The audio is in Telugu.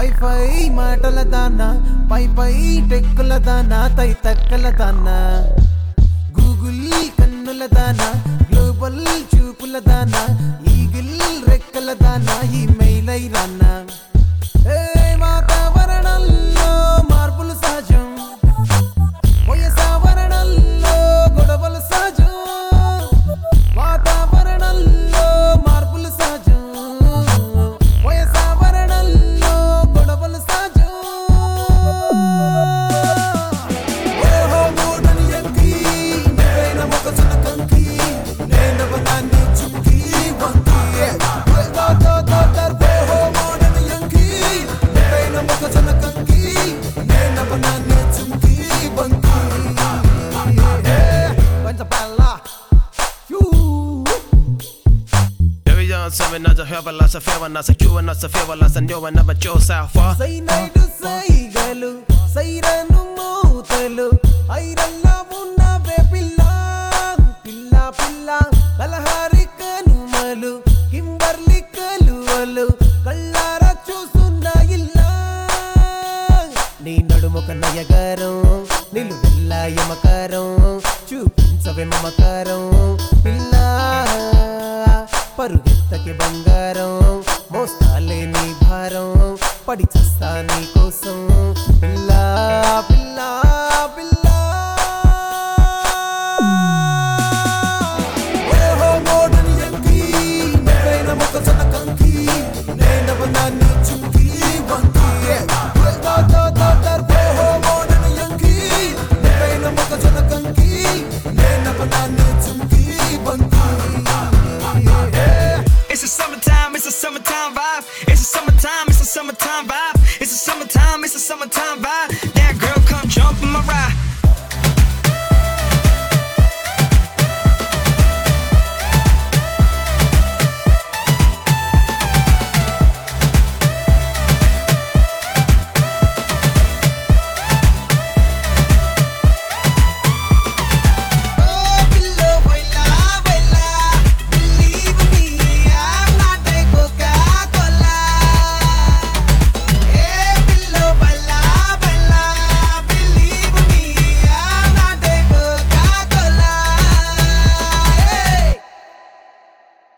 హై ఫై మాటల దానా పై పై టెక్కుల దానా తై తక్కల దానా గూగుల్ కన్నుల దానా గ్లోబల్ చూపుల దానా ఈగిల్ రెక్కల దానా ఈ మెయిలై రానా ఏ వాతావరణంలో మార్పులు సహజం వయసావరణంలో గొడవలు సహజం వాతావరణంలో మార్పులు సహజం వయసావరణంలో గొడవలు సహజం ఓహో మూడని ఎక్కి నేన మొక్కజొన్న కంకి నేనవనాన్ని చుక్కి వంకి దో దో దో దర్బో ఓహో మూడని ఎక్కి నేన మొక్కజొన్న కంకి నేనవనాన్ని చుక్కి వంకి Bella. You. Every young seven, not a hell, but lots of fear, not a cure, not a fear, lots of new, and never Joe South far. Cyanide సైగలు సైరను మూతలు ఐరల్లా ఉన్నవే పిల్ల పిల్ల పిల్ల కలహారి కనుమలు కింబర్లి కలువలు కళ్ళారా చూస్తున్న ఇల్లా నీ నడుముక నయగారం నిలు వెళ్ళ యమకారం చూపించవే మమకారం పిల్ల పరుగెత్తకి బంగారం మోస్తాలే నీ భారం పడి చస్తా నీ కోసం పిల్ల పిల్ల పిల్ల ఓహో మోడని ఎక్కి నేనైన మొక్కజొన్న కంకి నేనవనాన్ని చుక్కి వంకి దో దో దో దర్బో ఓహో మోడని ఎక్కి నేనైన మొక్కజొన్న కంకి నేనవనాన్ని చుక్కి వంకి It's a summertime, it's a summertime vibe. It's a summertime, it's a summertime vibe. It's a summertime, it's a summertime vibe. That girl come jump in my ride.